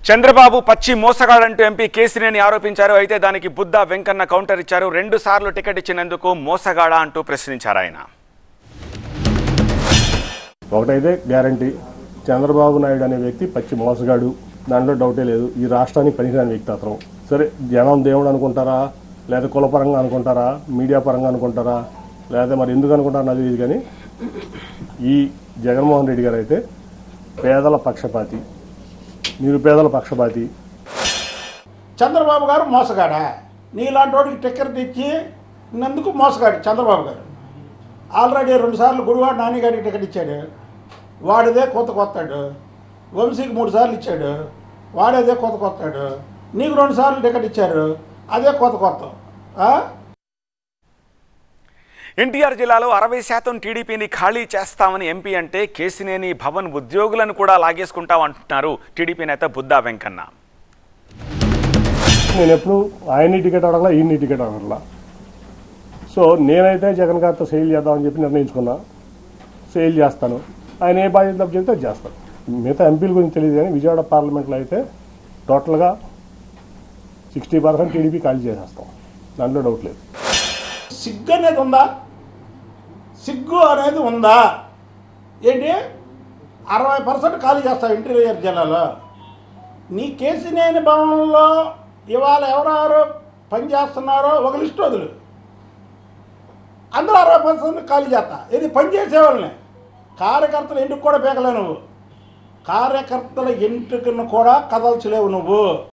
చంద్రబాబు పచ్చి మోసగాడంటూ ఎంపీ కేసినేని ఆరోపించారు అయితే దానికి బుద్ధ వెంకన్న కౌంటర్ ఇచ్చారు రెండు సార్లు టికెట్ ఇచ్చినందుకు మోసగాడా అంటూ ప్రశ్నించారు ఆయన ఒకటైతే గ్యారంటీ చంద్రబాబు నాయుడు అనే వ్యక్తి పచ్చి మోసగాడు దాంట్లో డౌటే లేదు ఈ రాష్ట్రానికి పనికిరాని వ్యక్తి అతను సరే జనం దేవుడు అనుకుంటారా లేదా కులపరంగా అనుకుంటారా మీడియా పరంగా అనుకుంటారా లేదా మరి ఎందుకు అనుకుంటారా నాకు తెలియదు కానీ ఈ జగన్మోహన్ రెడ్డి గారు అయితే పేదల పక్షపాతి నిరుపేదల పక్షపాతి చంద్రబాబు గారు మోసగాడా నీలాంటి వాడికి టిక్కెట్ ఇచ్చి నందుకు మోసగాడు చంద్రబాబు గారు ఆల్రెడీ రెండుసార్లు గుడివాడ నానిగారికి టికెట్ ఇచ్చాడు వాడిదే కొత్త కొత్తాడు వంశీకి మూడు సార్లు ఇచ్చాడు వాడేదే కొత్త కొత్తాడు నీకు రెండు సార్లు టికెట్ ఇచ్చారు అదే కొత్త కొత్త ఆ? ఎన్టీఆర్ జిల్లాలో అరవై శాతం టీడీపీని ఖాళీ చేస్తామని ఎంపీ అంటే కేసినేని భవన్ ఉద్యోగులను కూడా లాగేసుకుంటామంటున్నారు టీడీపీ నేత బుద్ధా వెంకన్న నేను ఎప్పుడు ఆయన్ని టికెట్ అడగలా ఈయన్ని టికెట్ అడగలా సో నేనైతే జగన్ గారితో సేల్ చేద్దామని చెప్పి నిర్ణయించుకున్నా సేల్ చేస్తాను ఆయన ఏ బాధ్యత తప్పు చెప్తే అది చేస్తాను మిగతా ఎంపీల గురించి తెలియదు కానీ విజయవాడ పార్లమెంట్లో అయితే టోటల్గా సిక్స్టీ పర్సెంట్ టీడీపీ ఖాళీ చేసేస్తాం దాంట్లో డౌట్ లేదు సిగ్గు అనేది ఉందా సిగ్గు అనేది ఉందా ఏంటి అరవై పర్సెంట్ ఖాళీ చేస్తావు ఇంటీరియర్ జిల్లాలో నీ కేసినేని భవనంలో ఇవాళ ఎవరెవరు పనిచేస్తున్నారో ఒక లిస్ట్ వదులు అందరూ అరవై పర్సెంట్ ఖాళీ చేస్తా ఇది పని చేసేవాళ్ళని కార్యకర్తలు ఇంటికి కూడా పీకలేవు నువ్వు కార్యకర్తల ఇంటికి కూడా కదల్చలేవు నువ్వు